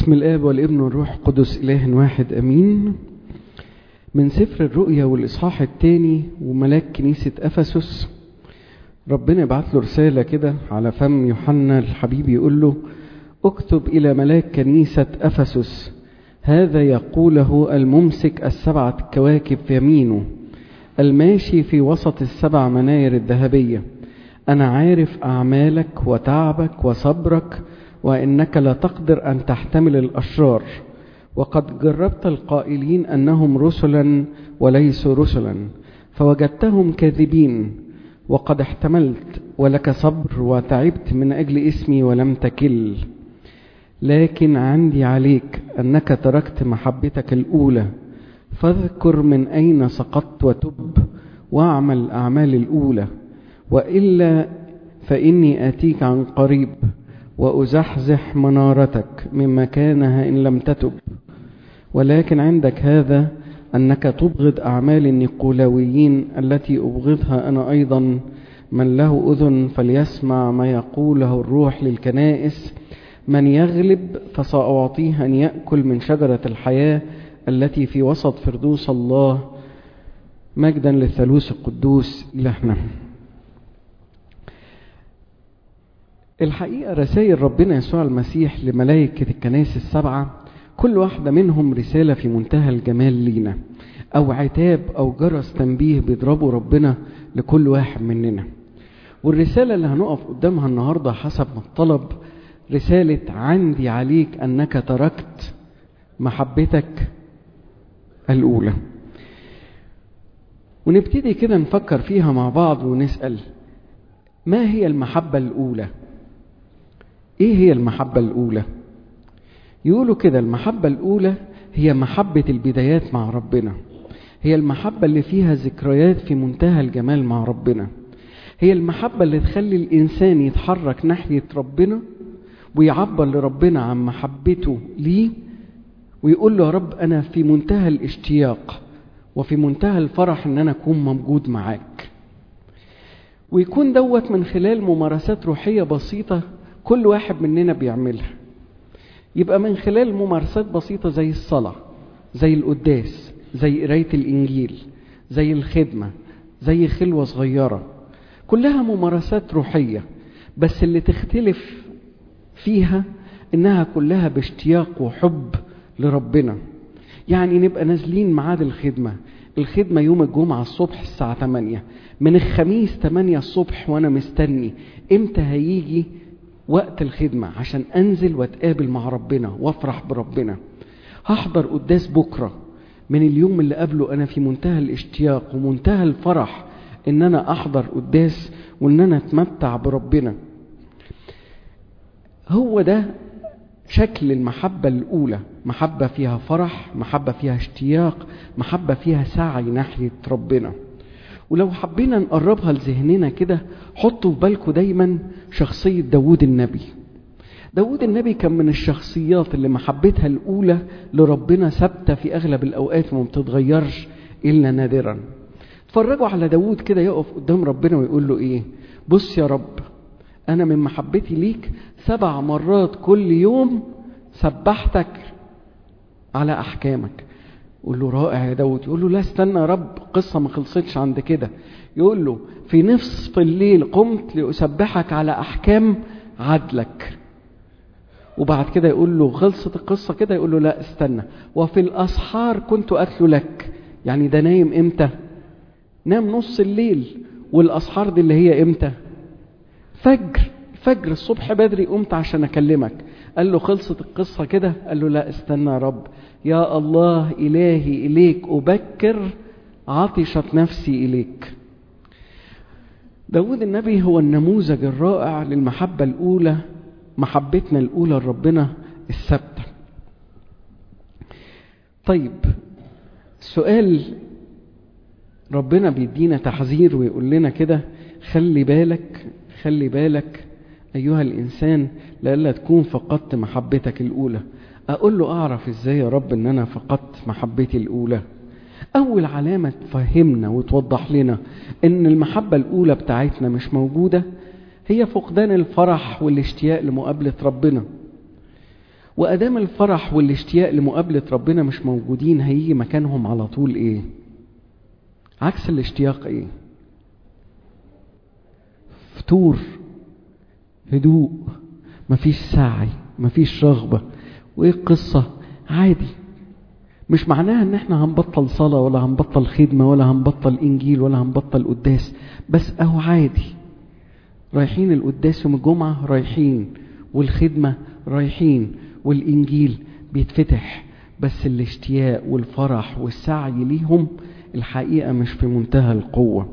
بسم الآب والابن والروح القدس إله واحد أمين من سفر الرؤيا والإصحاح الثاني وملاك كنيسة أفسس ربنا يبعت له رسالة كده على فم يوحنا الحبيب يقول له اكتب إلى ملاك كنيسة أفسس هذا يقوله الممسك السبعة كواكب في يمينه الماشي في وسط السبع مناير الذهبية أنا عارف أعمالك وتعبك وصبرك وإنك لا تقدر أن تحتمل الأشرار وقد جربت القائلين أنهم رسلا وليسوا رسلا فوجدتهم كاذبين وقد احتملت ولك صبر وتعبت من أجل اسمي ولم تكل لكن عندي عليك أنك تركت محبتك الأولى فاذكر من أين سقطت وتب واعمل الأعمال الأولى وإلا فإني آتيك عن قريب وأزحزح منارتك من مكانها إن لم تتب ولكن عندك هذا أنك تبغض أعمال النيقولاويين التي أبغضها أنا أيضا من له أذن فليسمع ما يقوله الروح للكنائس من يغلب فسأعطيه أن يأكل من شجرة الحياة التي في وسط فردوس الله مجدا للثالوث القدوس إلهنا الحقيقة رسائل ربنا يسوع المسيح لملائكة الكنائس السبعة كل واحدة منهم رسالة في منتهى الجمال لينا أو عتاب أو جرس تنبيه بيضربه ربنا لكل واحد مننا والرسالة اللي هنقف قدامها النهاردة حسب ما الطلب رسالة عندي عليك أنك تركت محبتك الأولى ونبتدي كده نفكر فيها مع بعض ونسأل ما هي المحبة الأولى ايه هي المحبة الأولى يقولوا كده المحبة الأولى هي محبة البدايات مع ربنا هي المحبة اللي فيها ذكريات في منتهى الجمال مع ربنا هي المحبة اللي تخلي الإنسان يتحرك ناحية ربنا ويعبر لربنا عن محبته ليه ويقول له يا رب أنا في منتهى الاشتياق وفي منتهى الفرح إن أنا أكون موجود معاك ويكون دوت من خلال ممارسات روحية بسيطة كل واحد مننا بيعملها يبقى من خلال ممارسات بسيطة زي الصلاة زي القداس زي قراية الإنجيل زي الخدمة زي خلوة صغيرة كلها ممارسات روحية بس اللي تختلف فيها إنها كلها باشتياق وحب لربنا يعني نبقى نازلين ميعاد الخدمة الخدمة يوم الجمعة الصبح الساعة 8 من الخميس 8 الصبح وأنا مستني إمتى هيجي وقت الخدمة عشان أنزل وأتقابل مع ربنا وأفرح بربنا هحضر قداس بكرة من اليوم اللي قبله أنا في منتهى الاشتياق ومنتهى الفرح إن أنا أحضر قداس وإن أنا أتمتع بربنا هو ده شكل المحبة الأولى محبة فيها فرح محبة فيها اشتياق محبة فيها سعي ناحية ربنا ولو حبينا نقربها لذهننا كده حطوا في بالكم دايما شخصية داود النبي داود النبي كان من الشخصيات اللي محبتها الأولى لربنا ثابتة في أغلب الأوقات وما بتتغيرش إلا نادرا اتفرجوا على داود كده يقف قدام ربنا ويقول له إيه بص يا رب أنا من محبتي ليك سبع مرات كل يوم سبحتك على أحكامك يقول له رائع يا داود يقول له لا استنى يا رب قصة ما خلصتش عند كده يقول له في نصف الليل قمت لأسبحك على أحكام عدلك وبعد كده يقول له خلصت القصة كده يقول له لا استنى وفي الأسحار كنت أتلو لك يعني ده نايم إمتى نام نص الليل والأسحار دي اللي هي إمتى فجر فجر الصبح بدري قمت عشان أكلمك قال له خلصت القصة كده قال له لا استنى يا رب يا الله إلهي إليك أبكر عطشت نفسي إليك داود النبي هو النموذج الرائع للمحبة الأولى محبتنا الأولى لربنا الثابتة طيب سؤال ربنا بيدينا تحذير ويقول لنا كده خلي بالك خلي بالك أيها الإنسان لألا تكون فقدت محبتك الأولى أقول له أعرف إزاي يا رب إن أنا فقدت محبتي الأولى أول علامة تفهمنا وتوضح لنا إن المحبة الأولى بتاعتنا مش موجودة هي فقدان الفرح والاشتياق لمقابلة ربنا وادام الفرح والاشتياق لمقابله ربنا مش موجودين هيجي مكانهم على طول ايه عكس الاشتياق ايه فتور هدوء مفيش سعي مفيش رغبه وايه القصه عادي مش معناها ان احنا هنبطل صلاه ولا هنبطل خدمه ولا هنبطل انجيل ولا هنبطل قداس بس اهو عادي رايحين القداس يوم الجمعه رايحين والخدمه رايحين والإنجيل بيتفتح بس الاشتياق والفرح والسعي ليهم الحقيقة مش في منتهى القوة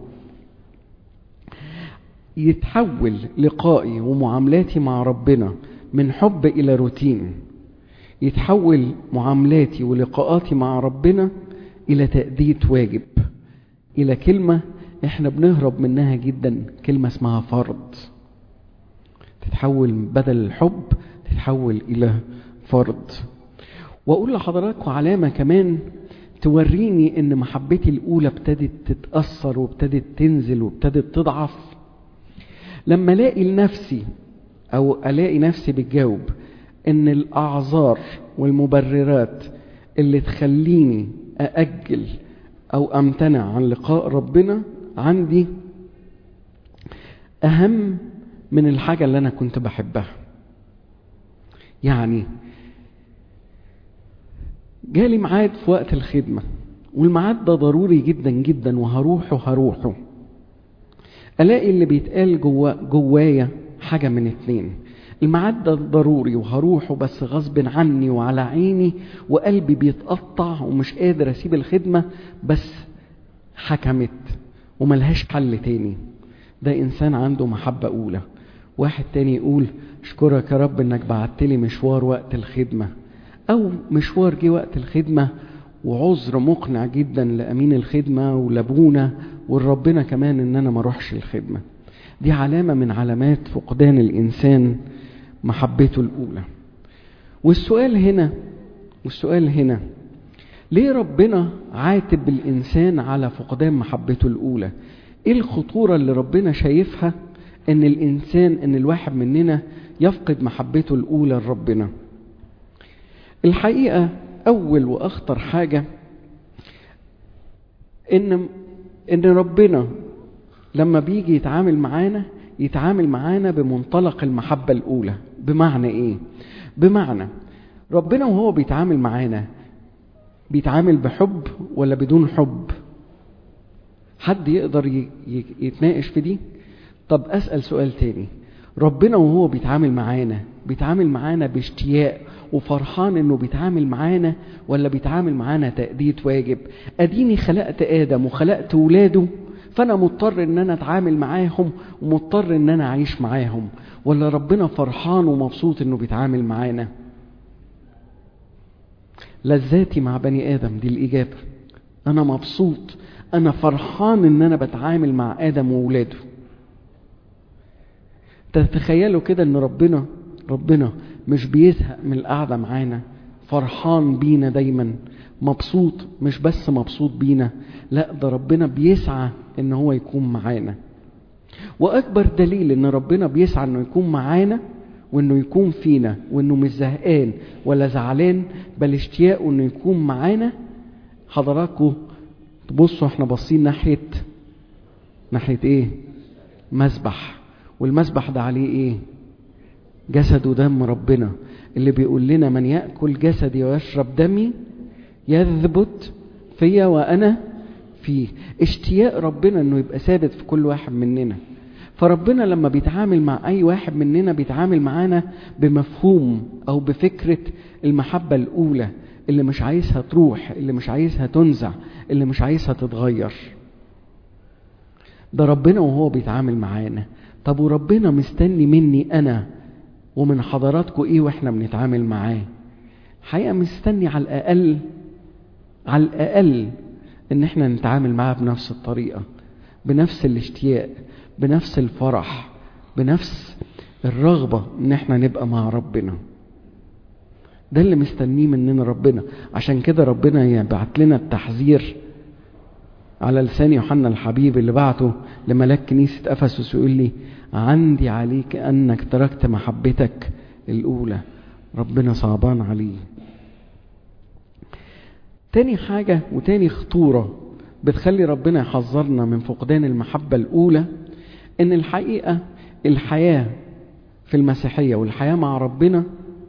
يتحول لقائي ومعاملاتي مع ربنا من حب إلى روتين يتحول معاملاتي ولقاءاتي مع ربنا إلى تأدية واجب إلى كلمة إحنا بنهرب منها جدا كلمة اسمها فرض تتحول بدل الحب تتحول إلى فرض وأقول لحضراتكم علامة كمان توريني إن محبتي الأولى ابتدت تتأثر وابتدت تنزل وابتدت تضعف لما ألاقي لنفسي أو ألاقي نفسي بتجاوب إن الأعذار والمبررات اللي تخليني أأجل أو أمتنع عن لقاء ربنا عندي أهم من الحاجة اللي أنا كنت بحبها يعني جالي ميعاد في وقت الخدمة والميعاد ده ضروري جدا جدا وهروحه هروحه ألاقي اللي بيتقال جوا جوايا حاجة من اتنين الميعاد ده ضروري وهروحه بس غصب عني وعلى عيني وقلبي بيتقطع ومش قادر أسيب الخدمة بس حكمت وملهاش حل تاني ده إنسان عنده محبة أولى واحد تاني يقول اشكرك يا رب انك بعت لي مشوار وقت الخدمة او مشوار جه وقت الخدمة وعذر مقنع جدا لامين الخدمة ولابونا ولربنا كمان ان انا ما اروحش الخدمة دي علامة من علامات فقدان الانسان محبته الاولى والسؤال هنا والسؤال هنا ليه ربنا عاتب الانسان على فقدان محبته الاولى ايه الخطورة اللي ربنا شايفها ان الانسان ان الواحد مننا يفقد محبته الاولى لربنا الحقيقه اول واخطر حاجه ان ان ربنا لما بيجي يتعامل معانا يتعامل معانا بمنطلق المحبه الاولى بمعنى ايه بمعنى ربنا وهو بيتعامل معانا بيتعامل بحب ولا بدون حب حد يقدر يتناقش في دي طب أسأل سؤال تاني ربنا وهو بيتعامل معانا بيتعامل معانا باشتياق وفرحان انه بيتعامل معانا ولا بيتعامل معانا تأدية واجب اديني خلقت ادم وخلقت ولاده فانا مضطر ان انا اتعامل معاهم ومضطر ان انا اعيش معاهم ولا ربنا فرحان ومبسوط انه بيتعامل معانا لذاتي مع بني ادم دي الاجابه انا مبسوط انا فرحان ان انا بتعامل مع ادم وولاده تتخيلوا كده ان ربنا ربنا مش بيزهق من القعده معانا فرحان بينا دايما مبسوط مش بس مبسوط بينا لا ده ربنا بيسعى ان هو يكون معانا واكبر دليل ان ربنا بيسعى انه يكون معانا وانه يكون فينا وانه مش زهقان ولا زعلان بل اشتياقه انه يكون معانا حضراتكم تبصوا احنا باصين ناحيه ناحيه ايه مسبح والمسبح ده عليه ايه جسد ودم ربنا اللي بيقول لنا من ياكل جسدي ويشرب دمي يثبت فيا وانا فيه اشتياق ربنا انه يبقى ثابت في كل واحد مننا فربنا لما بيتعامل مع اي واحد مننا بيتعامل معانا بمفهوم او بفكره المحبه الاولى اللي مش عايزها تروح اللي مش عايزها تنزع اللي مش عايزها تتغير ده ربنا وهو بيتعامل معانا طب وربنا مستني مني انا ومن حضراتكم ايه واحنا بنتعامل معاه حقيقه مستني على الاقل على الاقل ان احنا نتعامل معاه بنفس الطريقه بنفس الاشتياق بنفس الفرح بنفس الرغبه ان احنا نبقى مع ربنا ده اللي مستنيه مننا ربنا عشان كده ربنا يبعت لنا التحذير على لسان يوحنا الحبيب اللي بعته لملاك كنيسة أفسس يقول لي عندي عليك أنك تركت محبتك الأولى ربنا صعبان عليه تاني حاجة وتاني خطورة بتخلي ربنا يحذرنا من فقدان المحبة الأولى إن الحقيقة الحياة في المسيحية والحياة مع ربنا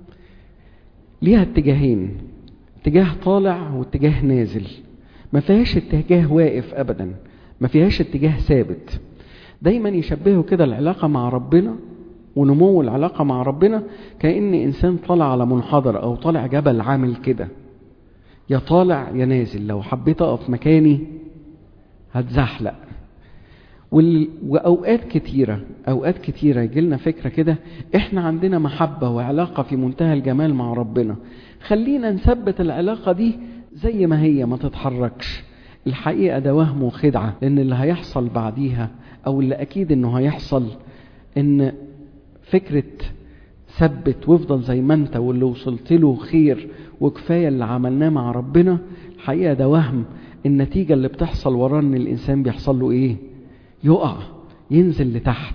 ليها اتجاهين اتجاه طالع واتجاه نازل ما فيهاش اتجاه واقف أبدا ما فيهاش اتجاه ثابت دايما يشبهوا كده العلاقة مع ربنا ونمو العلاقة مع ربنا كأن إنسان طالع على منحدر أو طالع جبل عامل كده يا طالع يا نازل لو حبيت أقف مكاني هتزحلق وال... وأوقات كتيرة أوقات كتيرة يجي لنا فكرة كده إحنا عندنا محبة وعلاقة في منتهى الجمال مع ربنا خلينا نثبت العلاقة دي زي ما هي ما تتحركش الحقيقة ده وهم وخدعة لأن اللي هيحصل بعديها أو اللي أكيد إنه هيحصل إن فكرة ثبت وافضل زي ما انت واللي وصلت له خير وكفاية اللي عملناه مع ربنا الحقيقة ده وهم النتيجة اللي بتحصل وراه ان الانسان بيحصل له ايه يقع ينزل لتحت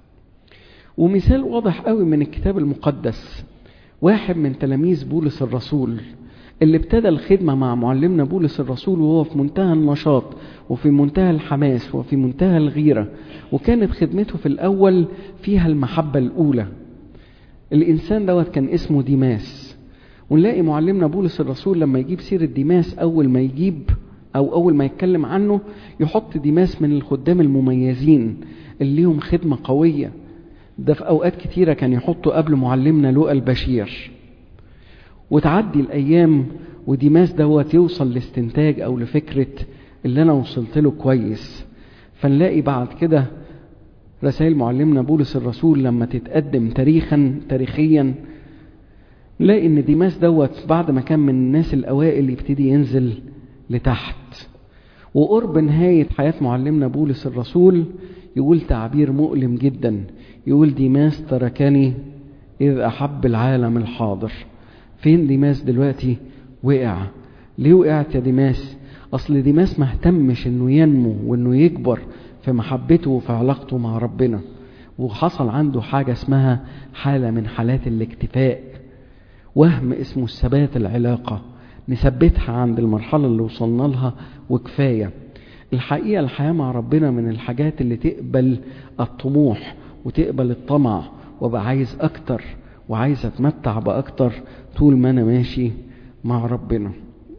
ومثال واضح قوي من الكتاب المقدس واحد من تلاميذ بولس الرسول اللي ابتدى الخدمة مع معلمنا بولس الرسول وهو في منتهى النشاط وفي منتهى الحماس وفي منتهى الغيرة وكانت خدمته في الأول فيها المحبة الأولى الإنسان دوت كان اسمه ديماس ونلاقي معلمنا بولس الرسول لما يجيب سيرة ديماس أول ما يجيب أو أول ما يتكلم عنه يحط ديماس من الخدام المميزين اللي ليهم خدمة قوية ده في أوقات كتيرة كان يحطه قبل معلمنا لوقا البشير وتعدي الأيام وديماس دوت يوصل لاستنتاج أو لفكرة اللي أنا وصلت له كويس فنلاقي بعد كده رسائل معلمنا بولس الرسول لما تتقدم تاريخا تاريخيا نلاقي ان ديماس دوت بعد ما كان من الناس الاوائل يبتدي ينزل لتحت وقرب نهاية حياة معلمنا بولس الرسول يقول تعبير مؤلم جدا يقول ديماس تركني إذ أحب العالم الحاضر فين ديماس دلوقتي وقع ليه وقعت يا ديماس أصل ديماس ما اهتمش إنه ينمو وإنه يكبر في محبته وفي علاقته مع ربنا وحصل عنده حاجة اسمها حالة من حالات الاكتفاء وهم اسمه الثبات العلاقة نثبتها عند المرحلة اللي وصلنا لها وكفاية الحقيقة الحياة مع ربنا من الحاجات اللي تقبل الطموح وتقبل الطمع وابقى عايز أكتر وعايز أتمتع بأكتر طول ما أنا ماشي مع ربنا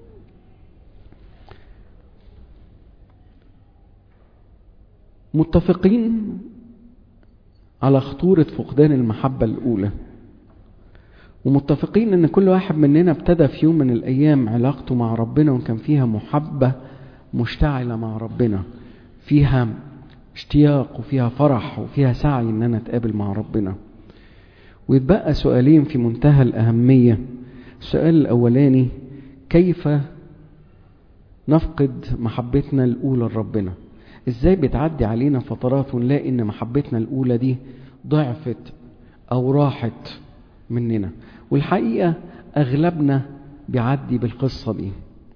متفقين على خطورة فقدان المحبة الأولى ومتفقين ان كل واحد مننا ابتدى في يوم من الايام علاقته مع ربنا وكان فيها محبة مشتعلة مع ربنا فيها اشتياق وفيها فرح وفيها سعي ان انا اتقابل مع ربنا ويتبقى سؤالين في منتهى الاهمية السؤال الاولاني كيف نفقد محبتنا الاولى لربنا ازاي بتعدي علينا فترات ونلاقي ان محبتنا الاولى دي ضعفت او راحت مننا والحقيقة أغلبنا بيعدي بالقصة دي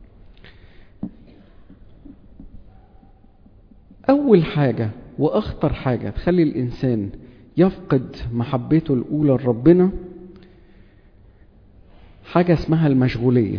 أول حاجة وأخطر حاجة تخلي الإنسان يفقد محبته الأولى لربنا حاجة اسمها المشغولية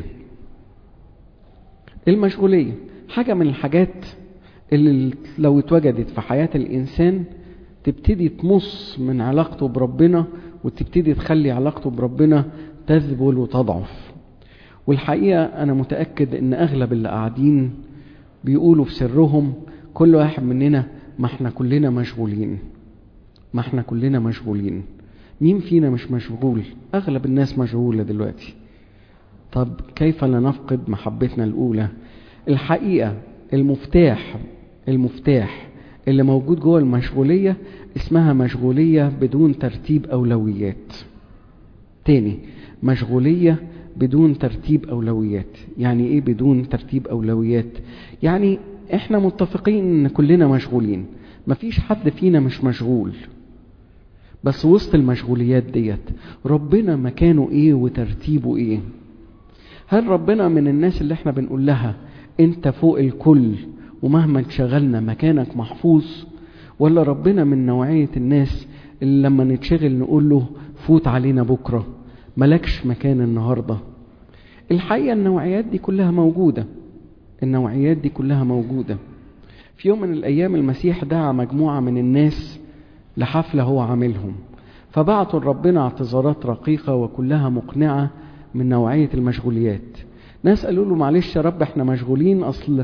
المشغولية حاجة من الحاجات اللي لو اتوجدت في حياة الإنسان تبتدي تمص من علاقته بربنا وتبتدي تخلي علاقته بربنا تذبل وتضعف والحقيقة أنا متأكد إن أغلب اللي قاعدين بيقولوا في سرهم كل واحد مننا ما احنا كلنا مشغولين ما احنا كلنا مشغولين مين فينا مش مشغول أغلب الناس مشغولة دلوقتي طب كيف لا نفقد محبتنا الأولى الحقيقة المفتاح المفتاح اللي موجود جوه المشغولية اسمها مشغولية بدون ترتيب أولويات تاني مشغولية بدون ترتيب أولويات يعني إيه بدون ترتيب أولويات يعني إحنا متفقين إن كلنا مشغولين مفيش حد فينا مش مشغول بس وسط المشغوليات ديت ربنا مكانه إيه وترتيبه إيه هل ربنا من الناس اللي احنا بنقول لها انت فوق الكل ومهما انشغلنا مكانك محفوظ ولا ربنا من نوعية الناس اللي لما نتشغل نقول له فوت علينا بكرة ملكش مكان النهاردة الحقيقة النوعيات دي كلها موجودة النوعيات دي كلها موجودة في يوم من الأيام المسيح دعا مجموعة من الناس لحفلة هو عاملهم فبعتوا لربنا اعتذارات رقيقة وكلها مقنعة من نوعية المشغوليات ناس قالوا له معلش يا رب احنا مشغولين أصل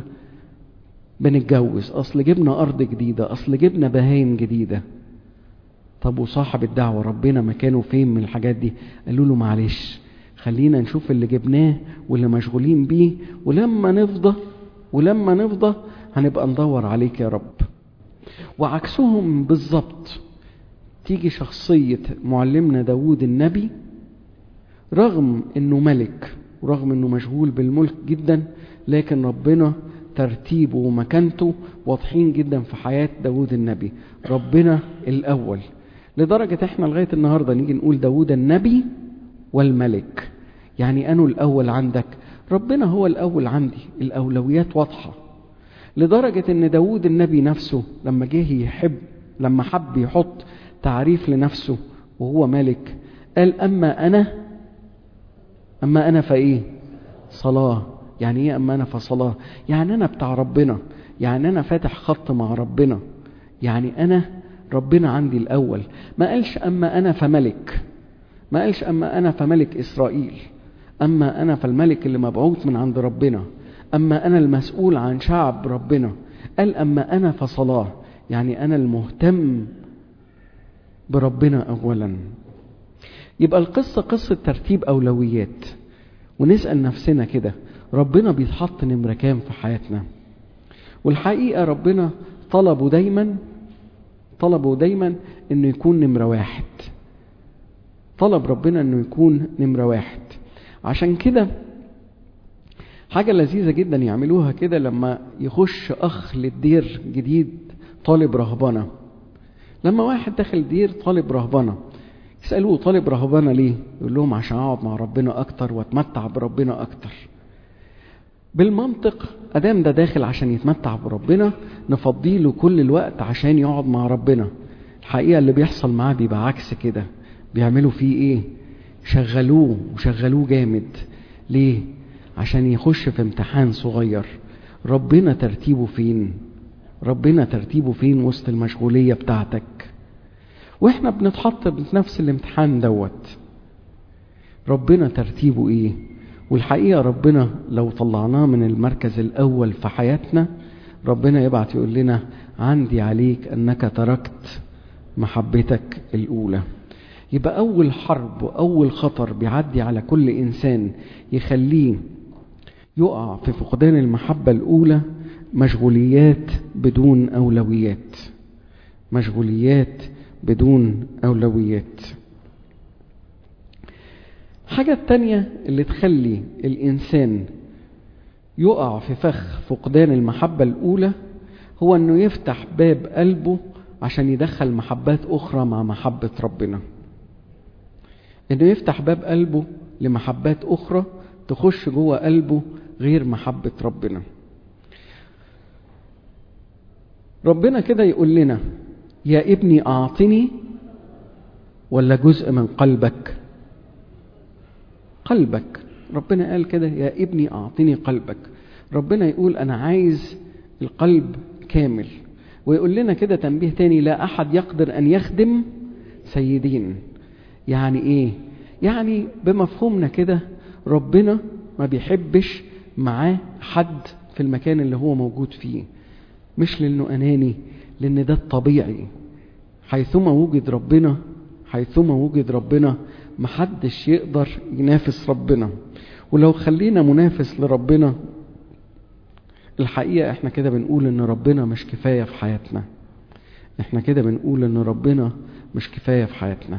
بنتجوز أصل جبنا أرض جديدة أصل جبنا بهايم جديدة طب وصاحب الدعوة ربنا مكانه فين من الحاجات دي قالوا له معلش خلينا نشوف اللي جبناه واللي مشغولين بيه ولما نفضى ولما نفضى هنبقى ندور عليك يا رب وعكسهم بالظبط تيجي شخصية معلمنا داود النبي رغم انه ملك ورغم انه مشغول بالملك جدا لكن ربنا ترتيبه ومكانته واضحين جدا في حياة داود النبي ربنا الأول لدرجة احنا لغاية النهاردة نيجي نقول داود النبي والملك يعني أنه الأول عندك ربنا هو الأول عندي الأولويات واضحة لدرجة ان داود النبي نفسه لما جه يحب لما حب يحط تعريف لنفسه وهو ملك قال أما أنا أما أنا فإيه صلاة يعني إيه أما أنا فصلاة يعني أنا بتاع ربنا يعني أنا فاتح خط مع ربنا يعني أنا ربنا عندي الأول ما قالش أما أنا فملك ما قالش أما أنا فملك إسرائيل أما أنا فالملك اللي مبعوث من عند ربنا أما أنا المسؤول عن شعب ربنا قال أما أنا فصلاة يعني أنا المهتم بربنا أولا يبقى القصة قصة ترتيب أولويات ونسأل نفسنا كده ربنا بيتحط نمرة كام في حياتنا والحقيقة ربنا طلبه دايما طلبه دايما انه يكون نمرة واحد طلب ربنا انه يكون نمرة واحد عشان كده حاجة لذيذة جدا يعملوها كده لما يخش أخ للدير جديد طالب رهبنة لما واحد داخل دير طالب رهبنة يسألوه طالب رهبنة ليه يقول لهم عشان أقعد مع ربنا أكتر وأتمتع بربنا أكتر بالمنطق أدام ده داخل عشان يتمتع بربنا نفضيله كل الوقت عشان يقعد مع ربنا الحقيقة اللي بيحصل معاه بيبقى عكس كده بيعملوا فيه ايه شغلوه وشغلوه جامد ليه عشان يخش في امتحان صغير ربنا ترتيبه فين ربنا ترتيبه فين وسط المشغولية بتاعتك واحنا بنتحط في نفس الامتحان دوت ربنا ترتيبه ايه والحقيقة ربنا لو طلعناه من المركز الأول في حياتنا ربنا يبعت يقول لنا عندي عليك أنك تركت محبتك الأولى يبقى أول حرب وأول خطر بيعدي على كل إنسان يخليه يقع في فقدان المحبة الأولى مشغوليات بدون أولويات مشغوليات بدون أولويات حاجة التانية اللي تخلي الإنسان يقع في فخ فقدان المحبة الأولى هو أنه يفتح باب قلبه عشان يدخل محبات أخرى مع محبة ربنا أنه يفتح باب قلبه لمحبات أخرى تخش جوه قلبه غير محبة ربنا ربنا كده يقول لنا يا ابني أعطني ولا جزء من قلبك قلبك ربنا قال كده يا ابني أعطني قلبك ربنا يقول أنا عايز القلب كامل ويقول لنا كده تنبيه تاني لا أحد يقدر أن يخدم سيدين يعني إيه يعني بمفهومنا كده ربنا ما بيحبش معاه حد في المكان اللي هو موجود فيه مش لأنه أناني لأن ده الطبيعي حيثما وجد ربنا حيثما وجد ربنا محدش يقدر ينافس ربنا ولو خلينا منافس لربنا الحقيقة احنا كده بنقول ان ربنا مش كفاية في حياتنا احنا كده بنقول ان ربنا مش كفاية في حياتنا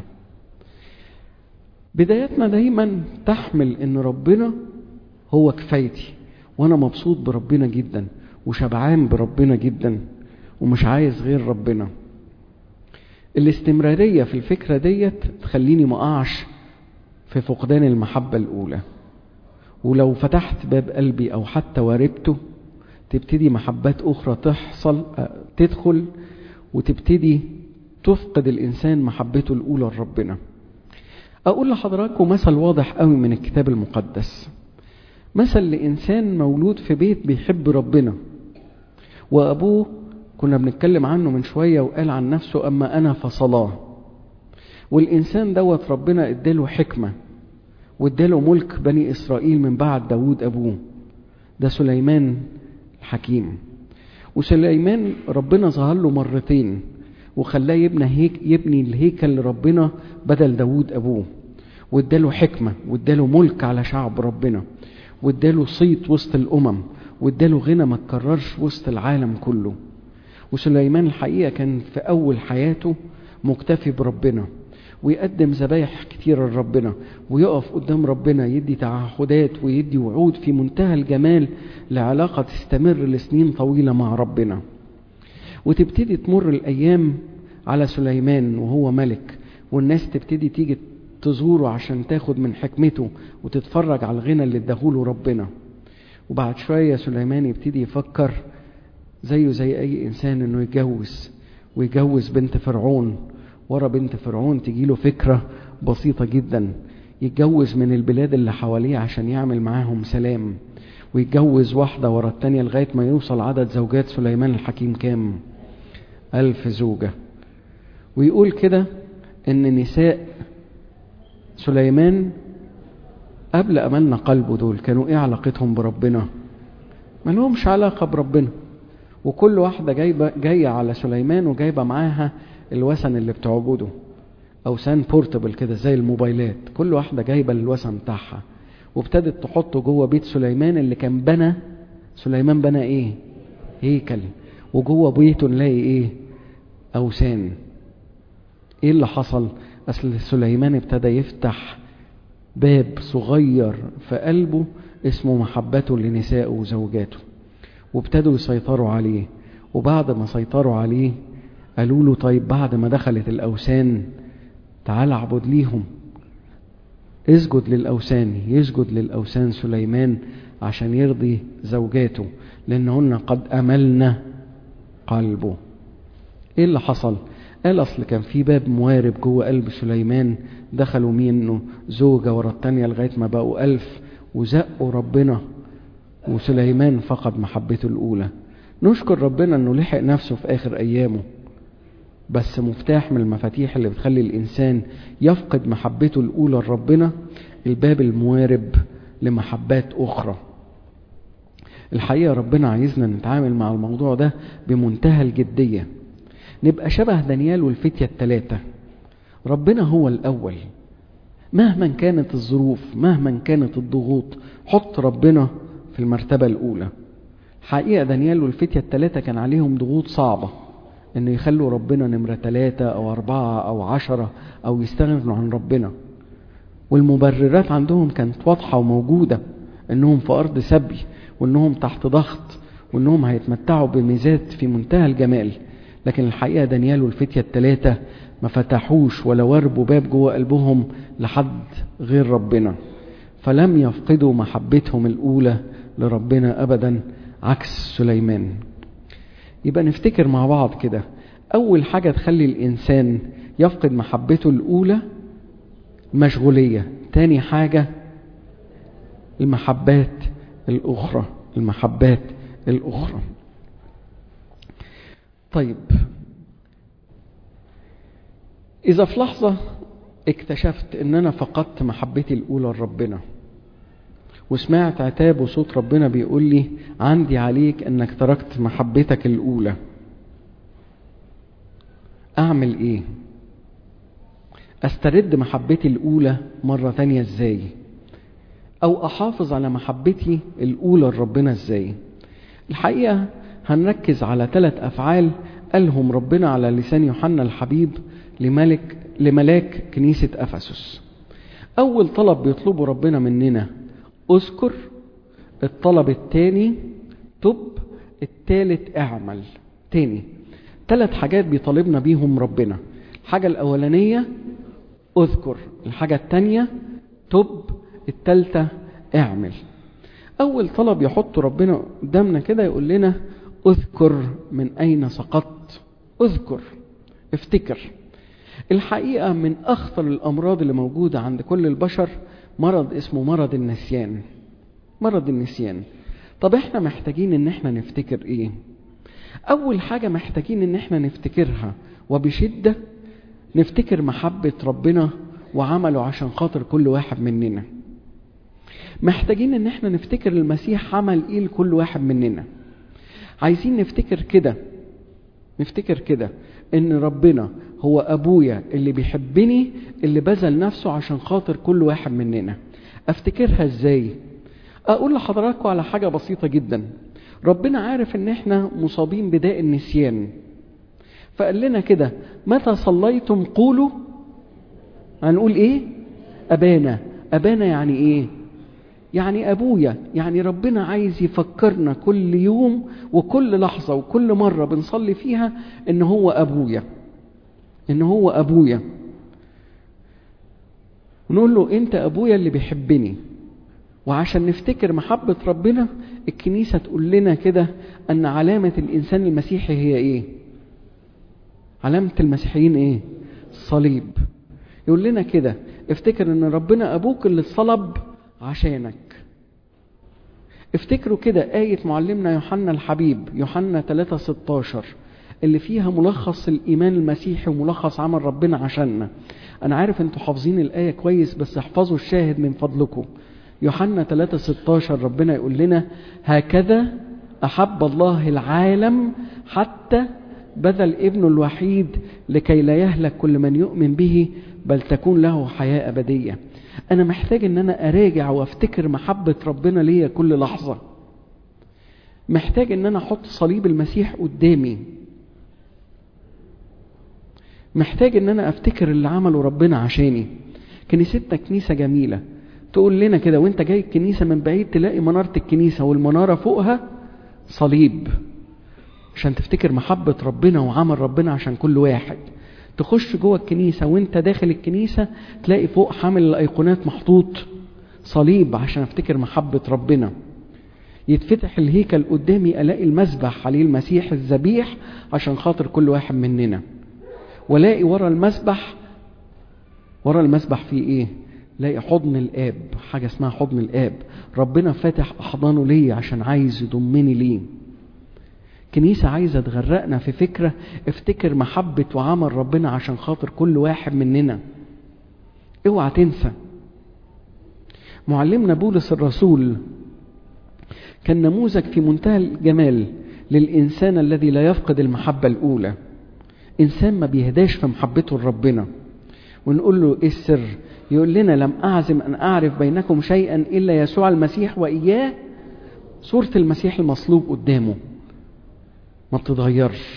بدايتنا دايما تحمل ان ربنا هو كفايتي وانا مبسوط بربنا جدا وشبعان بربنا جدا ومش عايز غير ربنا الاستمرارية في الفكرة ديت تخليني ما اقعش في فقدان المحبة الأولى ولو فتحت باب قلبي أو حتى واربته تبتدي محبات أخرى تحصل تدخل وتبتدي تفقد الإنسان محبته الأولى لربنا أقول لحضراتكم مثل واضح قوي من الكتاب المقدس مثل لإنسان مولود في بيت بيحب ربنا وأبوه كنا بنتكلم عنه من شوية وقال عن نفسه أما أنا فصلاه والإنسان دوت ربنا اداله حكمة واداله ملك بني إسرائيل من بعد داود أبوه ده سليمان الحكيم وسليمان ربنا ظهر له مرتين وخلاه يبني هيك يبني الهيكل لربنا بدل داود أبوه واداله حكمة واداله ملك على شعب ربنا واداله صيت وسط الأمم واداله غنى ما تكررش وسط العالم كله وسليمان الحقيقة كان في أول حياته مكتفي بربنا ويقدم ذبايح كتيرة لربنا ويقف قدام ربنا يدي تعهدات ويدي وعود في منتهى الجمال لعلاقة تستمر لسنين طويلة مع ربنا وتبتدي تمر الأيام على سليمان وهو ملك والناس تبتدي تيجي تزوره عشان تاخد من حكمته وتتفرج على الغنى اللي اداهوله ربنا وبعد شوية سليمان يبتدي يفكر زيه زي أي إنسان إنه يتجوز ويجوز بنت فرعون ورا بنت فرعون تجيله فكرة بسيطة جدا يتجوز من البلاد اللي حواليه عشان يعمل معاهم سلام ويتجوز واحدة ورا التانية لغاية ما يوصل عدد زوجات سليمان الحكيم كام ألف زوجة ويقول كده إن نساء سليمان قبل أملنا قلبه دول كانوا إيه علاقتهم بربنا ما لهمش علاقة بربنا وكل واحدة جايبة جاية على سليمان وجايبة معاها الوثن اللي بتعبده أوثان بورتبل كده زي الموبايلات كل واحدة جايبة الوثن بتاعها وابتدت تحطه جوه بيت سليمان اللي كان بنى سليمان بنى ايه هيكل وجوه بيته نلاقي ايه اوثان ايه اللي حصل اصل سليمان ابتدى يفتح باب صغير في قلبه اسمه محبته لنسائه وزوجاته وابتدوا يسيطروا عليه وبعد ما سيطروا عليه قالوا له طيب بعد ما دخلت الأوثان تعال اعبد ليهم اسجد للأوثان يسجد للأوثان سليمان عشان يرضي زوجاته لأنهن قد أملنا قلبه ايه اللي حصل قال اصل كان في باب موارب جوه قلب سليمان دخلوا منه زوجة ورا التانية لغاية ما بقوا ألف وزقوا ربنا وسليمان فقد محبته الأولى نشكر ربنا انه لحق نفسه في آخر أيامه بس مفتاح من المفاتيح اللي بتخلي الإنسان يفقد محبته الأولى لربنا الباب الموارب لمحبات أخرى الحقيقة ربنا عايزنا نتعامل مع الموضوع ده بمنتهى الجدية نبقى شبه دانيال والفتية التلاتة ربنا هو الأول مهما كانت الظروف مهما كانت الضغوط حط ربنا في المرتبة الأولى حقيقة دانيال والفتية التلاتة كان عليهم ضغوط صعبة إنه يخلوا ربنا نمرة تلاتة أو أربعة أو عشرة أو يستغنوا عن ربنا والمبررات عندهم كانت واضحة وموجودة إنهم في أرض سبي وإنهم تحت ضغط وإنهم هيتمتعوا بميزات في منتهى الجمال لكن الحقيقة دانيال والفتية التلاتة ما فتحوش ولا وربوا باب جوه قلبهم لحد غير ربنا فلم يفقدوا محبتهم الأولى لربنا أبدا عكس سليمان يبقى نفتكر مع بعض كده أول حاجة تخلي الإنسان يفقد محبته الأولى مشغولية تاني حاجة المحبات الأخرى المحبات الأخرى طيب إذا في لحظة اكتشفت إن أنا فقدت محبتي الأولى لربنا وسمعت عتاب وصوت ربنا بيقول لي عندي عليك إنك تركت محبتك الأولى أعمل إيه؟ أسترد محبتي الأولى مرة تانية إزاي؟ أو أحافظ على محبتي الأولى لربنا إزاي؟ الحقيقة هنركز على ثلاث أفعال قالهم ربنا على لسان يوحنا الحبيب لملك لملاك كنيسة أفسس أول طلب بيطلبه ربنا مننا اذكر الطلب الثاني تب الثالث اعمل تاني ثلاث حاجات بيطالبنا بيهم ربنا الحاجة الأولانية اذكر الحاجة الثانية تب الثالثة اعمل أول طلب يحط ربنا قدامنا كده يقول لنا اذكر من أين سقطت اذكر افتكر الحقيقة من أخطر الأمراض اللي موجودة عند كل البشر مرض اسمه مرض النسيان مرض النسيان طب احنا محتاجين ان احنا نفتكر ايه اول حاجة محتاجين ان احنا نفتكرها وبشدة نفتكر محبة ربنا وعمله عشان خاطر كل واحد مننا محتاجين ان احنا نفتكر المسيح عمل ايه لكل واحد مننا عايزين نفتكر كده نفتكر كده ان ربنا هو ابويا اللي بيحبني اللي بذل نفسه عشان خاطر كل واحد مننا افتكرها ازاي اقول لحضراتكم على حاجة بسيطة جدا ربنا عارف ان احنا مصابين بداء النسيان فقال لنا كده متى صليتم قولوا هنقول ايه ابانا ابانا يعني ايه يعني ابويا يعني ربنا عايز يفكرنا كل يوم وكل لحظة وكل مرة بنصلي فيها ان هو ابويا ان هو ابويا ونقول له انت ابويا اللي بيحبني وعشان نفتكر محبة ربنا الكنيسة تقول لنا كده ان علامة الانسان المسيحي هي ايه علامة المسيحيين ايه الصليب يقول لنا كده افتكر ان ربنا ابوك اللي اتصلب عشانك افتكروا كده آية معلمنا يوحنا الحبيب يوحنا 3 16 اللي فيها ملخص الإيمان المسيحي وملخص عمل ربنا عشاننا أنا عارف أنتوا حافظين الآية كويس بس احفظوا الشاهد من فضلكم يوحنا 3 16 ربنا يقول لنا هكذا أحب الله العالم حتى بذل ابنه الوحيد لكي لا يهلك كل من يؤمن به بل تكون له حياة أبدية أنا محتاج إن أنا أراجع وأفتكر محبة ربنا ليا كل لحظة محتاج إن أنا أحط صليب المسيح قدامي محتاج إن أنا أفتكر اللي عمله ربنا عشاني كنيستنا كنيسة جميلة تقول لنا كده وانت جاي الكنيسة من بعيد تلاقي منارة الكنيسة والمنارة فوقها صليب عشان تفتكر محبة ربنا وعمل ربنا عشان كل واحد تخش جوه الكنيسة وانت داخل الكنيسة تلاقي فوق حامل الأيقونات محطوط صليب عشان افتكر محبة ربنا يتفتح الهيكل قدامي ألاقي المسبح عليه المسيح الذبيح عشان خاطر كل واحد مننا ولاقي ورا المسبح ورا المسبح فيه ايه لاقي حضن الآب حاجة اسمها حضن الآب ربنا فاتح أحضانه ليا عشان عايز يضمني ليه كنيسة عايزة تغرقنا في فكرة افتكر محبة وعمل ربنا عشان خاطر كل واحد مننا اوعى تنسى معلمنا بولس الرسول كان نموذج في منتهى الجمال للإنسان الذي لا يفقد المحبة الأولى إنسان ما بيهداش في محبته لربنا ونقول له إيه السر يقول لنا لم أعزم أن أعرف بينكم شيئا إلا يسوع المسيح وإياه صورة المسيح المصلوب قدامه ما بتتغيرش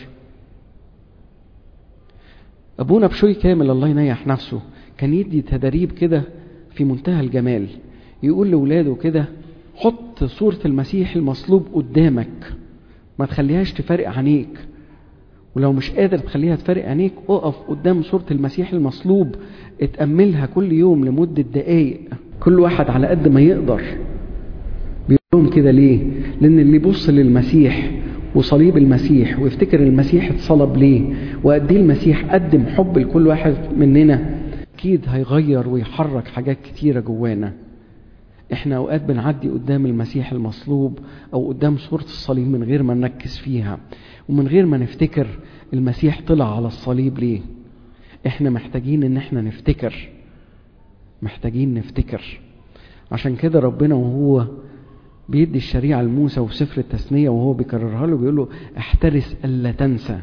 ابونا بشوي كامل الله ينيح نفسه كان يدي تدريب كده في منتهى الجمال يقول لاولاده كده حط صورة المسيح المصلوب قدامك ما تخليهاش تفارق عينيك ولو مش قادر تخليها تفارق عينيك اقف قدام صورة المسيح المصلوب اتأملها كل يوم لمدة دقايق كل واحد على قد ما يقدر بيقولهم كده ليه لان اللي يبص للمسيح وصليب المسيح ويفتكر المسيح اتصلب ليه وقد ايه المسيح قدم حب لكل واحد مننا اكيد هيغير ويحرك حاجات كتيره جوانا احنا اوقات بنعدي قدام المسيح المصلوب او قدام صوره الصليب من غير ما نركز فيها ومن غير ما نفتكر المسيح طلع على الصليب ليه احنا محتاجين ان احنا نفتكر محتاجين نفتكر عشان كده ربنا وهو بيدي الشريعة لموسى وفي سفر التثنية وهو بيكررها له بيقول له احترس ألا تنسى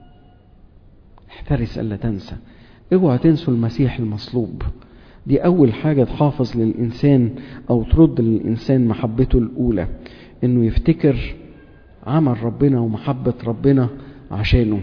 احترس ألا تنسى اوعى تنسوا المسيح المصلوب دي أول حاجة تحافظ للإنسان أو ترد للإنسان محبته الأولى إنه يفتكر عمل ربنا ومحبة ربنا عشانه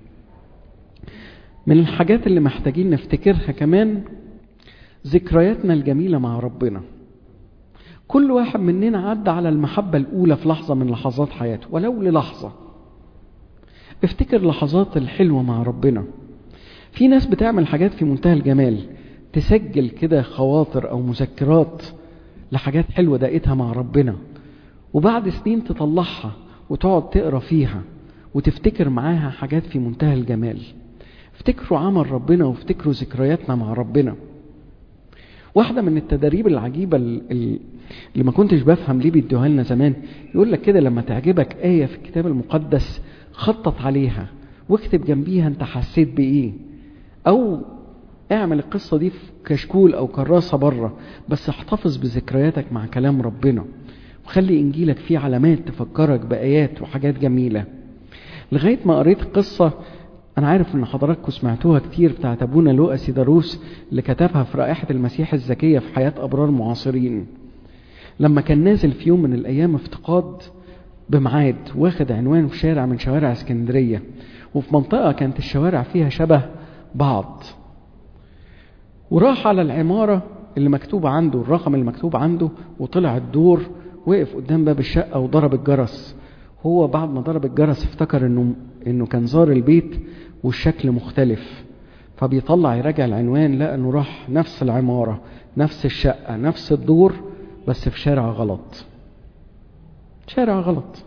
من الحاجات اللي محتاجين نفتكرها كمان ذكرياتنا الجميلة مع ربنا كل واحد مننا عدى على المحبة الأولى في لحظة من لحظات حياته ولو للحظة افتكر لحظات الحلوة مع ربنا في ناس بتعمل حاجات في منتهى الجمال تسجل كده خواطر أو مذكرات لحاجات حلوة دقيتها مع ربنا وبعد سنين تطلعها وتقعد تقرا فيها وتفتكر معاها حاجات في منتهى الجمال افتكروا عمل ربنا وافتكروا ذكرياتنا مع ربنا واحدة من التدريب العجيبة اللي ما كنتش بفهم ليه بيدوها لنا زمان يقول لك كده لما تعجبك آية في الكتاب المقدس خطط عليها واكتب جنبيها انت حسيت بإيه أو اعمل القصة دي في كشكول أو كراسة بره بس احتفظ بذكرياتك مع كلام ربنا وخلي إنجيلك فيه علامات تفكرك بآيات وحاجات جميلة لغاية ما قريت قصة أنا عارف إن حضراتكم سمعتوها كتير بتاعت أبونا لوقا سيداروس اللي كتبها في رائحة المسيح الزكية في حياة أبرار معاصرين لما كان نازل في يوم من الأيام افتقاد بميعاد واخد عنوان في شارع من شوارع اسكندرية وفي منطقة كانت الشوارع فيها شبه بعض وراح على العمارة اللي مكتوب عنده الرقم اللي مكتوب عنده وطلع الدور وقف قدام باب الشقة وضرب الجرس هو بعد ما ضرب الجرس افتكر انه انه كان زار البيت والشكل مختلف فبيطلع يراجع العنوان لقى انه راح نفس العمارة نفس الشقة نفس الدور بس في شارع غلط شارع غلط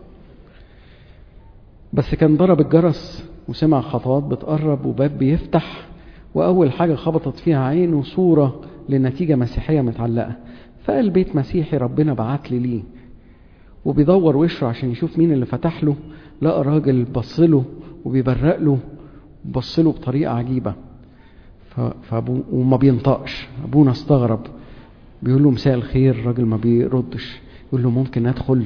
بس كان ضرب الجرس وسمع خطوات بتقرب وباب بيفتح وأول حاجة خبطت فيها عينه صورة لنتيجة مسيحية متعلقة فقال بيت مسيحي ربنا بعت لي ليه وبيدور وشه عشان يشوف مين اللي فتح له لقى راجل بصله وبيبرق له بصله بطريقة عجيبة فأبو وما بينطقش أبونا استغرب بيقول له مساء الخير الراجل ما بيردش يقول له ممكن أدخل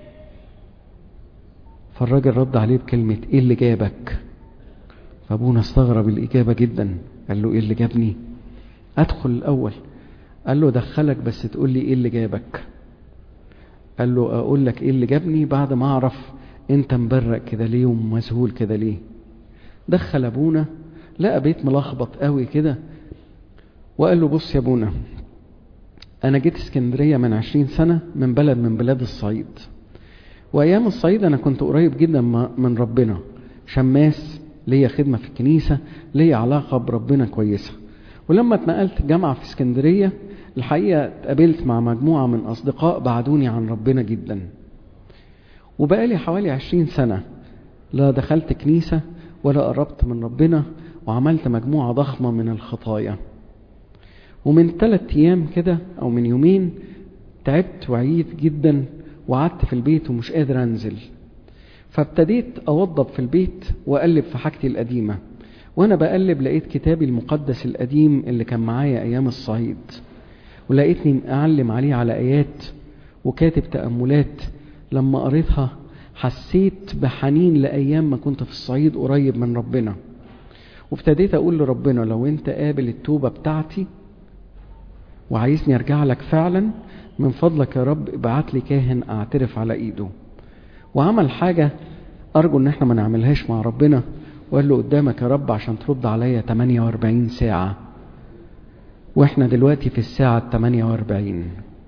فالراجل رد عليه بكلمة إيه اللي جابك فأبونا استغرب الإجابة جدا قال له إيه اللي جابني أدخل الأول قال له دخلك بس تقول لي إيه اللي جابك قال له أقول لك إيه اللي جابني بعد ما أعرف أنت مبرق كده ليه ومذهول كده ليه دخل أبونا لقى بيت ملخبط قوي كده وقال له بص يا أبونا أنا جيت اسكندرية من عشرين سنة من بلد من بلاد الصعيد وأيام الصعيد أنا كنت قريب جدا من ربنا شماس ليا خدمة في الكنيسة ليا علاقة بربنا كويسة ولما اتنقلت جامعة في اسكندرية الحقيقة اتقابلت مع مجموعة من أصدقاء بعدوني عن ربنا جدا وبقالي حوالي عشرين سنة لا دخلت كنيسة ولا قربت من ربنا وعملت مجموعة ضخمة من الخطايا ومن ثلاث أيام كده أو من يومين تعبت وعيت جدا وقعدت في البيت ومش قادر أنزل فابتديت أوضب في البيت وأقلب في حاجتي القديمة وأنا بقلب لقيت كتابي المقدس القديم اللي كان معايا أيام الصعيد ولقيتني أعلم عليه على آيات وكاتب تأملات لما قريتها حسيت بحنين لأيام ما كنت في الصعيد قريب من ربنا وابتديت أقول لربنا لو أنت قابل التوبة بتاعتي وعايزني أرجع لك فعلا من فضلك يا رب ابعت لي كاهن أعترف على إيده وعمل حاجة أرجو إن احنا ما نعملهاش مع ربنا وقال له قدامك يا رب عشان ترد عليا 48 ساعة واحنا دلوقتي في الساعة 48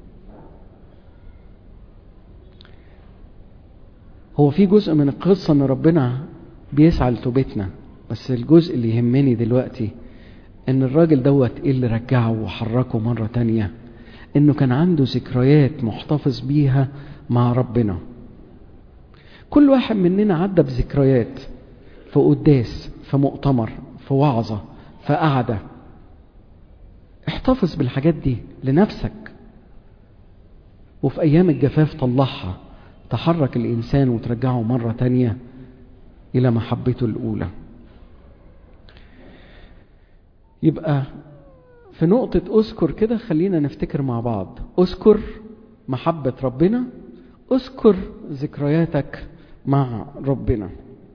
هو في جزء من القصة ان ربنا بيسعى لتوبتنا بس الجزء اللي يهمني دلوقتي ان الراجل دوت ايه اللي رجعه وحركه مرة تانية انه كان عنده ذكريات محتفظ بيها مع ربنا كل واحد مننا عدى بذكريات في قداس في مؤتمر في وعظة في قعدة احتفظ بالحاجات دي لنفسك وفي أيام الجفاف طلعها تحرك الإنسان وترجعه مرة تانية إلى محبته الأولى يبقى في نقطة أذكر كده خلينا نفتكر مع بعض أذكر محبة ربنا أذكر ذكرياتك مع ربنا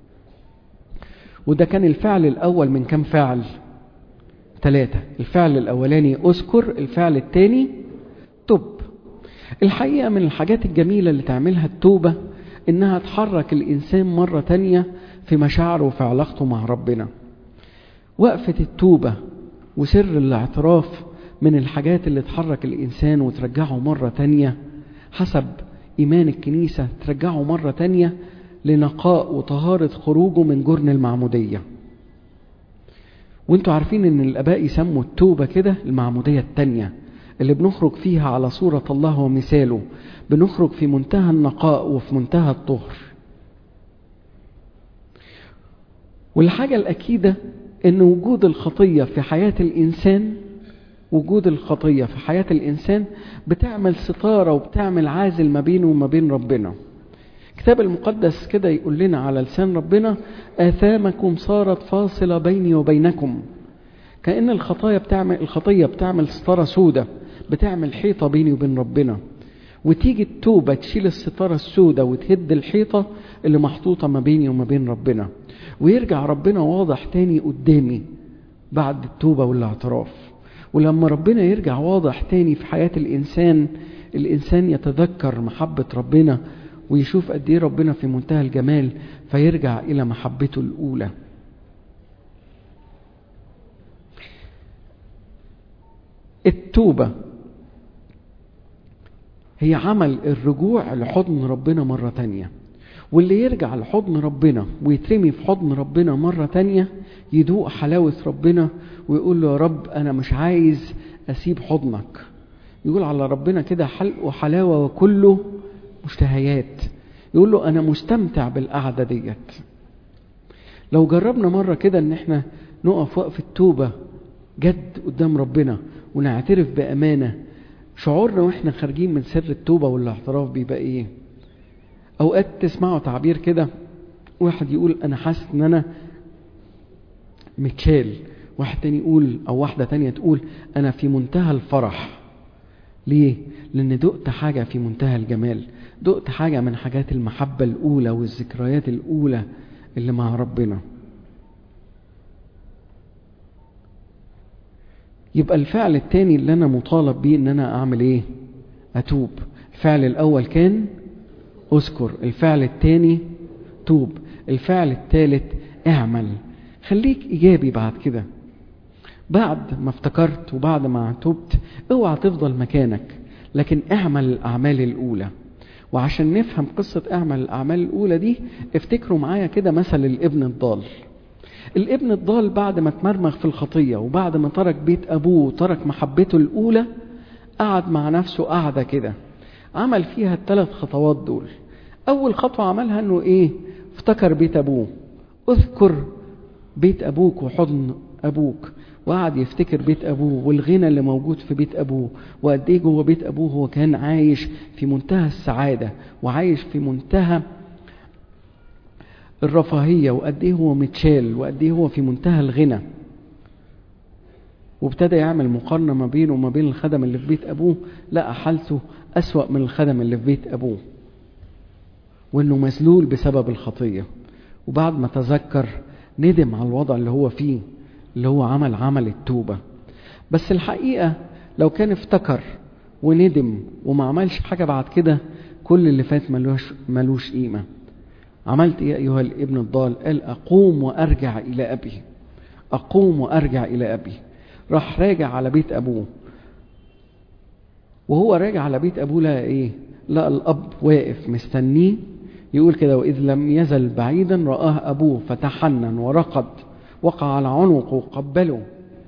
وده كان الفعل الأول من كم فعل ثلاثة الفعل الأولاني أذكر الفعل الثاني تب الحقيقة من الحاجات الجميلة اللي تعملها التوبة إنها تحرك الإنسان مرة تانية في مشاعره وفي علاقته مع ربنا وقفة التوبة وسر الاعتراف من الحاجات اللي تحرك الإنسان وترجعه مرة تانية حسب إيمان الكنيسة ترجعه مرة تانية لنقاء وطهارة خروجه من جرن المعمودية وانتوا عارفين ان الاباء يسموا التوبة كده المعمودية التانية اللي بنخرج فيها على صورة الله ومثاله بنخرج في منتهى النقاء وفي منتهى الطهر والحاجة الأكيدة ان وجود الخطية في حياة الانسان وجود الخطية في حياة الانسان بتعمل ستارة وبتعمل عازل ما بينه وما بين ربنا الكتاب المقدس كده يقول لنا على لسان ربنا آثامكم صارت فاصلة بيني وبينكم كأن الخطايا بتعمل الخطية بتعمل ستارة سودة بتعمل حيطة بيني وبين ربنا وتيجي التوبة تشيل الستارة السودة وتهد الحيطة اللي محطوطة ما بيني وما بين ربنا ويرجع ربنا واضح تاني قدامي بعد التوبة والاعتراف ولما ربنا يرجع واضح تاني في حياة الإنسان الإنسان يتذكر محبة ربنا ويشوف قد ايه ربنا في منتهى الجمال فيرجع الى محبته الاولى التوبه هي عمل الرجوع لحضن ربنا مرة تانية واللي يرجع لحضن ربنا ويترمي في حضن ربنا مرة تانية يدوق حلاوة ربنا ويقول له يا رب أنا مش عايز أسيب حضنك يقول على ربنا كده حلق وحلاوة وكله مشتهيات يقول له انا مستمتع بالقعده ديت لو جربنا مره كده ان احنا نقف وقف التوبه جد قدام ربنا ونعترف بامانه شعورنا واحنا خارجين من سر التوبه والاعتراف بيبقى ايه اوقات تسمعوا تعبير كده واحد يقول انا حاسس ان انا متشال واحد تاني يقول او واحده تانية تقول انا في منتهى الفرح ليه لان دقت حاجه في منتهى الجمال دقت حاجة من حاجات المحبة الأولى والذكريات الأولى اللي مع ربنا يبقى الفعل التاني اللي أنا مطالب بيه إن أنا أعمل إيه؟ أتوب الفعل الأول كان أذكر الفعل التاني توب الفعل التالت اعمل خليك إيجابي بعد كده بعد ما افتكرت وبعد ما تبت اوعى تفضل مكانك لكن اعمل الأعمال الأولى وعشان نفهم قصة اعمل الأعمال الأولى دي افتكروا معايا كده مثل الابن الضال الابن الضال بعد ما اتمرمغ في الخطية وبعد ما ترك بيت أبوه وترك محبته الأولى قعد مع نفسه قعدة كده عمل فيها الثلاث خطوات دول أول خطوة عملها إنه إيه افتكر بيت أبوه اذكر بيت أبوك وحضن أبوك وقعد يفتكر بيت أبوه والغنى اللي موجود في بيت أبوه وقد إيه جوه بيت أبوه هو كان عايش في منتهى السعادة وعايش في منتهى الرفاهية وقد إيه هو متشال وقد إيه هو في منتهى الغنى وابتدى يعمل مقارنة ما بينه وما بين الخدم اللي في بيت أبوه لقى حالته أسوأ من الخدم اللي في بيت أبوه وإنه مذلول بسبب الخطية وبعد ما تذكر ندم على الوضع اللي هو فيه اللي هو عمل عمل التوبة بس الحقيقة لو كان افتكر وندم وما عملش حاجة بعد كده كل اللي فات ملوش, ملوش قيمة عملت ايه ايها الابن الضال قال اقوم وارجع الى ابي اقوم وارجع الى ابي راح راجع على بيت ابوه وهو راجع على بيت ابوه لقى ايه لقى الاب واقف مستنيه يقول كده واذ لم يزل بعيدا راه ابوه فتحنن ورقد وقع على عنقه وقبله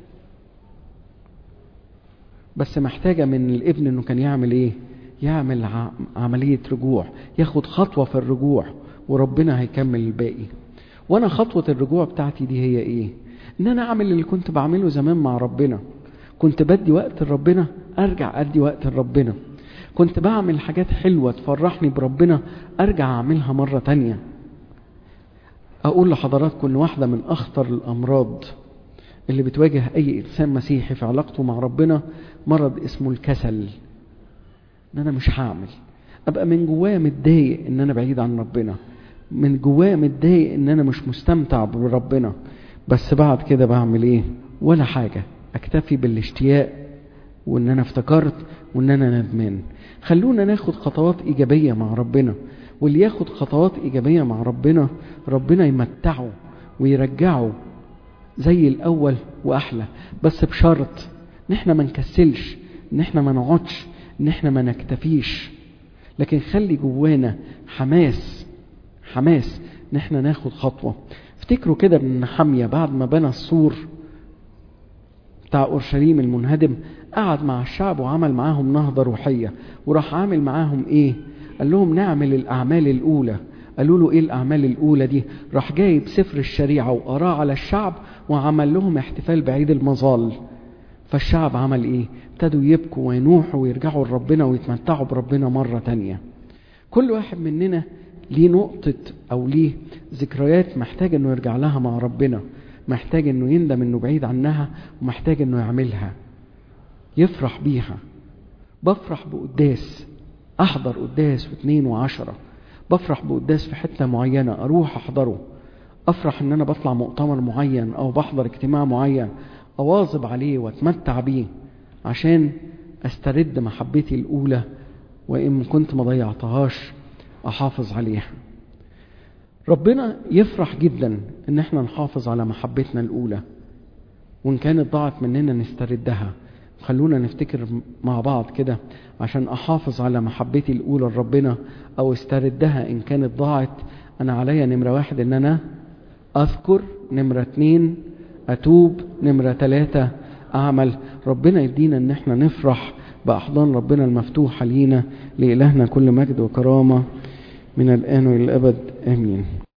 بس محتاجة من الابن انه كان يعمل ايه يعمل عملية رجوع ياخد خطوة في الرجوع وربنا هيكمل الباقي وانا خطوة الرجوع بتاعتي دي هي ايه ان انا اعمل اللي كنت بعمله زمان مع ربنا كنت بدي وقت لربنا ارجع ادي وقت لربنا كنت بعمل حاجات حلوة تفرحني بربنا ارجع اعملها مرة تانية اقول لحضراتكم ان واحدة من اخطر الامراض اللي بتواجه اي انسان مسيحي في علاقته مع ربنا مرض اسمه الكسل ان انا مش هعمل ابقى من جوايا متضايق ان انا بعيد عن ربنا من جوايا متضايق ان انا مش مستمتع بربنا بس بعد كده بعمل ايه ولا حاجة اكتفي بالاشتياق وان انا افتكرت وان انا ندمان خلونا ناخد خطوات ايجابية مع ربنا واللي ياخد خطوات ايجابية مع ربنا ربنا يمتعه ويرجعه زي الاول واحلى بس بشرط ان احنا ما نكسلش ان احنا ما نقعدش ان احنا ما نكتفيش لكن خلي جوانا حماس حماس ان احنا ناخد خطوة افتكروا كده ان حمية بعد ما بنى السور بتاع اورشليم المنهدم قعد مع الشعب وعمل معاهم نهضة روحية وراح عامل معاهم ايه قال لهم نعمل الاعمال الاولى قالوا له ايه الاعمال الاولى دي راح جايب سفر الشريعه وقراه على الشعب وعمل لهم احتفال بعيد المظال فالشعب عمل ايه ابتدوا يبكوا وينوحوا ويرجعوا لربنا ويتمتعوا بربنا مره تانية كل واحد مننا ليه نقطة أو ليه ذكريات محتاج إنه يرجع لها مع ربنا محتاج إنه يندم إنه بعيد عنها ومحتاج إنه يعملها يفرح بيها بفرح بقداس أحضر قداس واثنين وعشرة بفرح بقداس في حتة معينة أروح أحضره أفرح إن أنا بطلع مؤتمر معين أو بحضر اجتماع معين أواظب عليه وأتمتع بيه عشان أسترد محبتي الأولى وإن كنت ما ضيعتهاش أحافظ عليها ربنا يفرح جدا إن احنا نحافظ على محبتنا الأولى وإن كانت ضاعت مننا نستردها خلونا نفتكر مع بعض كده عشان أحافظ على محبتي الأولى لربنا أو استردها إن كانت ضاعت أنا عليا نمرة واحد إن أنا أذكر نمرة اتنين أتوب نمرة ثلاثة أعمل ربنا يدينا إن احنا نفرح بأحضان ربنا المفتوحة لينا لإلهنا كل مجد وكرامة من الآن وإلى الأبد آمين